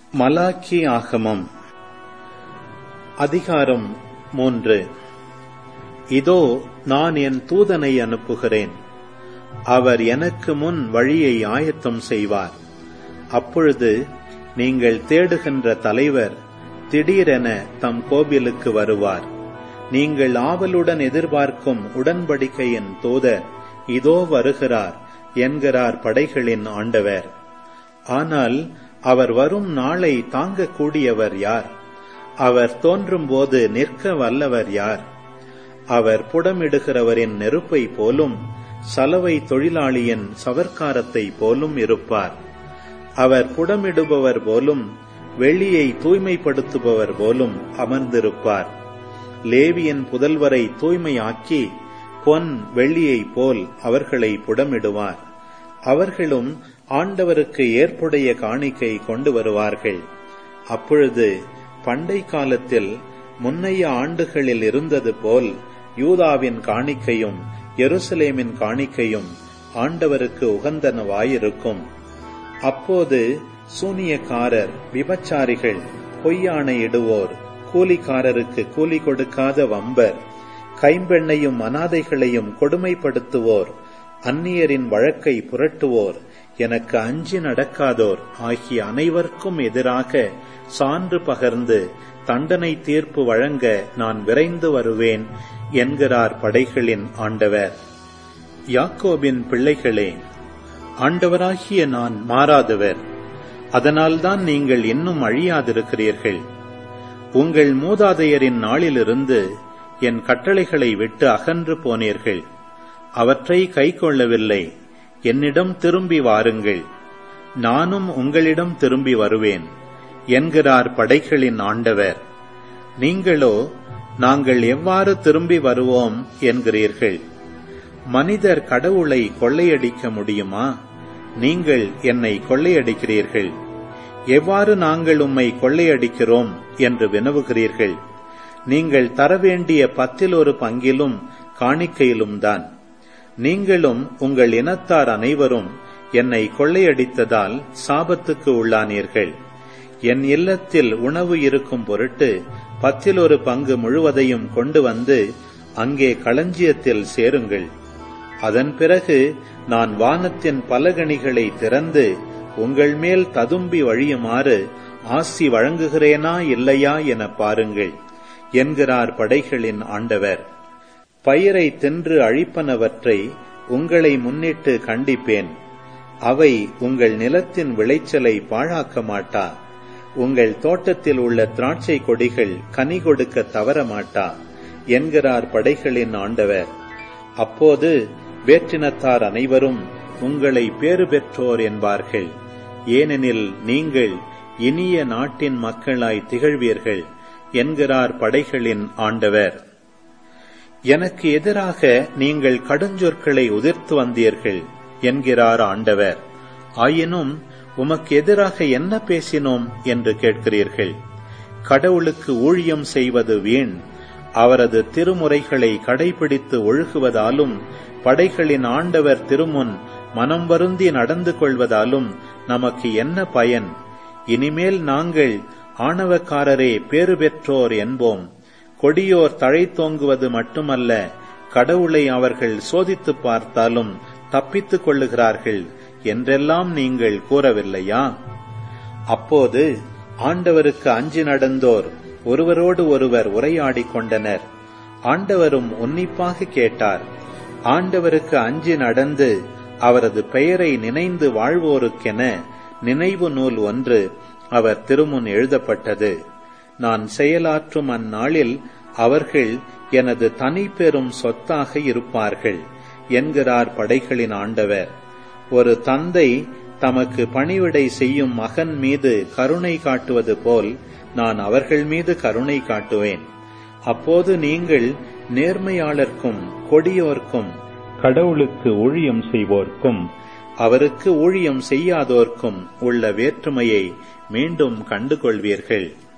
Malachi ஆகமம் அதிகாரம் மூன்று இதோ நான் என் தூதனை அனுப்புகிறேன் அவர் எனக்கு முன் வழியை ஆயத்தம் செய்வார் அப்பொழுது நீங்கள் தேடுகின்ற தலைவர் திடீரென தம் கோவிலுக்கு வருவார் நீங்கள் ஆவலுடன் எதிர்பார்க்கும் உடன்படிக்கையின் தூதர் இதோ வருகிறார் என்கிறார் படைகளின் ஆண்டவர் ஆனால் அவர் வரும் நாளை தாங்கக்கூடியவர் யார் அவர் தோன்றும்போது நிற்க வல்லவர் யார் அவர் புடமிடுகிறவரின் நெருப்பை போலும் சலவை தொழிலாளியின் சவர்க்காரத்தை போலும் இருப்பார் அவர் புடமிடுபவர் போலும் வெளியை தூய்மைப்படுத்துபவர் போலும் அமர்ந்திருப்பார் லேவியின் புதல்வரை தூய்மையாக்கி பொன் வெள்ளியைப் போல் அவர்களை புடமிடுவார் அவர்களும் ஆண்டவருக்கு ஏற்புடைய காணிக்கை கொண்டு வருவார்கள் அப்பொழுது பண்டை காலத்தில் முன்னைய ஆண்டுகளில் இருந்தது போல் யூதாவின் காணிக்கையும் எருசலேமின் காணிக்கையும் ஆண்டவருக்கு உகந்தனவாயிருக்கும் அப்போது சூனியக்காரர் விபச்சாரிகள் பொய்யானையிடுவோர் கூலிக்காரருக்கு கூலி கொடுக்காத வம்பர் கைம்பெண்ணையும் அனாதைகளையும் கொடுமைப்படுத்துவோர் அந்நியரின் வழக்கை புரட்டுவோர் எனக்கு அஞ்சி நடக்காதோர் ஆகிய அனைவருக்கும் எதிராக சான்று பகர்ந்து தண்டனை தீர்ப்பு வழங்க நான் விரைந்து வருவேன் என்கிறார் படைகளின் ஆண்டவர் யாக்கோபின் பிள்ளைகளே ஆண்டவராகிய நான் மாறாதவர் அதனால்தான் நீங்கள் இன்னும் அழியாதிருக்கிறீர்கள் உங்கள் மூதாதையரின் நாளிலிருந்து என் கட்டளைகளை விட்டு அகன்று போனீர்கள் அவற்றை கைக்கொள்ளவில்லை என்னிடம் திரும்பி வாருங்கள் நானும் உங்களிடம் திரும்பி வருவேன் என்கிறார் படைகளின் ஆண்டவர் நீங்களோ நாங்கள் எவ்வாறு திரும்பி வருவோம் என்கிறீர்கள் மனிதர் கடவுளை கொள்ளையடிக்க முடியுமா நீங்கள் என்னை கொள்ளையடிக்கிறீர்கள் எவ்வாறு நாங்கள் உம்மை கொள்ளையடிக்கிறோம் என்று வினவுகிறீர்கள் நீங்கள் தர வேண்டிய பத்தில் ஒரு பங்கிலும் காணிக்கையிலும் தான் நீங்களும் உங்கள் இனத்தார் அனைவரும் என்னை கொள்ளையடித்ததால் சாபத்துக்கு உள்ளானீர்கள் என் இல்லத்தில் உணவு இருக்கும் பொருட்டு பத்தில் ஒரு பங்கு முழுவதையும் கொண்டு வந்து அங்கே களஞ்சியத்தில் சேருங்கள் அதன் பிறகு நான் வானத்தின் பலகணிகளை திறந்து உங்கள் மேல் ததும்பி வழியுமாறு ஆசி வழங்குகிறேனா இல்லையா என பாருங்கள் என்கிறார் படைகளின் ஆண்டவர் பயிரை தின்று அழிப்பனவற்றை உங்களை முன்னிட்டு கண்டிப்பேன் அவை உங்கள் நிலத்தின் விளைச்சலை பாழாக்க மாட்டா உங்கள் தோட்டத்தில் உள்ள திராட்சை கொடிகள் கனி கொடுக்க தவற மாட்டா என்கிறார் படைகளின் ஆண்டவர் அப்போது வேற்றினத்தார் அனைவரும் உங்களை பேறு பெற்றோர் என்பார்கள் ஏனெனில் நீங்கள் இனிய நாட்டின் மக்களாய் திகழ்வீர்கள் என்கிறார் படைகளின் ஆண்டவர் எனக்கு எதிராக நீங்கள் கடுஞ்சொற்களை உதிர்த்து வந்தீர்கள் என்கிறார் ஆண்டவர் ஆயினும் உமக்கு எதிராக என்ன பேசினோம் என்று கேட்கிறீர்கள் கடவுளுக்கு ஊழியம் செய்வது வீண் அவரது திருமுறைகளை கடைபிடித்து ஒழுகுவதாலும் படைகளின் ஆண்டவர் திருமுன் மனம் வருந்தி நடந்து கொள்வதாலும் நமக்கு என்ன பயன் இனிமேல் நாங்கள் ஆணவக்காரரே பேறு பெற்றோர் என்போம் கொடியோர் தழை தோங்குவது மட்டுமல்ல கடவுளை அவர்கள் சோதித்து பார்த்தாலும் தப்பித்துக் கொள்ளுகிறார்கள் என்றெல்லாம் நீங்கள் கூறவில்லையா அப்போது ஆண்டவருக்கு அஞ்சி நடந்தோர் ஒருவரோடு ஒருவர் உரையாடிக் கொண்டனர் ஆண்டவரும் உன்னிப்பாக கேட்டார் ஆண்டவருக்கு அஞ்சி நடந்து அவரது பெயரை நினைந்து வாழ்வோருக்கென நினைவு நூல் ஒன்று அவர் திருமுன் எழுதப்பட்டது நான் செயலாற்றும் அந்நாளில் அவர்கள் எனது தனி பெரும் சொத்தாக இருப்பார்கள் என்கிறார் படைகளின் ஆண்டவர் ஒரு தந்தை தமக்கு பணிவிடை செய்யும் மகன் மீது கருணை காட்டுவது போல் நான் அவர்கள் மீது கருணை காட்டுவேன் அப்போது நீங்கள் நேர்மையாளர்க்கும் கொடியோர்க்கும் கடவுளுக்கு ஊழியம் செய்வோர்க்கும் அவருக்கு ஊழியம் செய்யாதோர்க்கும் உள்ள வேற்றுமையை மீண்டும் கண்டுகொள்வீர்கள்